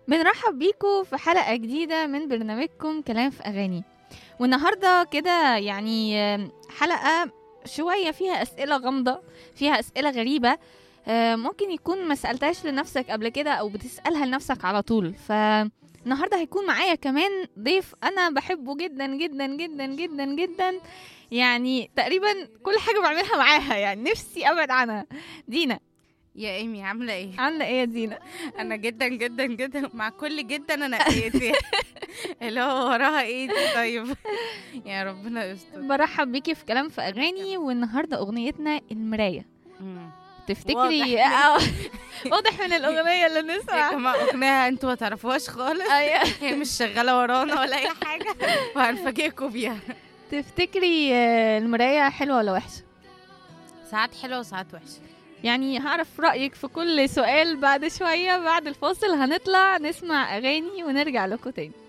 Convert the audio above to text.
بنرحب بيكم في حلقة جديدة من برنامجكم كلام في أغاني والنهاردة كده يعني آم، حلقة شوية فيها أسئلة غامضة فيها أسئلة غريبة آه، ممكن يكون ما سألتهاش لنفسك قبل كده أو بتسألها لنفسك على طول فالنهاردة هيكون معايا كمان ضيف أنا بحبه جدا جدا جدا جدا جدا يعني تقريبا كل حاجة بعملها معاها يعني نفسي أبعد عنها دينا يا ايمي عامله ايه عاملة إيه يا دينا؟ انا جدا جدا جدا مع كل جدا انا ايدي اللي هو وراها ايه دي طيب يا ربنا يستر برحب بيكي في كلام في اغاني والنهارده اغنيتنا المرايه مم. تفتكري واضح. آه، واضح من الاغنيه اللي يا نسمع جماعه اغنيه انتوا ما تعرفوهاش خالص أيوة. هي مش شغاله ورانا ولا اي حاجه وهنفاجئكم بيها تفتكري آه، المرايه حلوه ولا وحشه ساعات حلوه وساعات وحشه يعني هعرف رايك في كل سؤال بعد شويه بعد الفاصل هنطلع نسمع اغاني ونرجع لكم تاني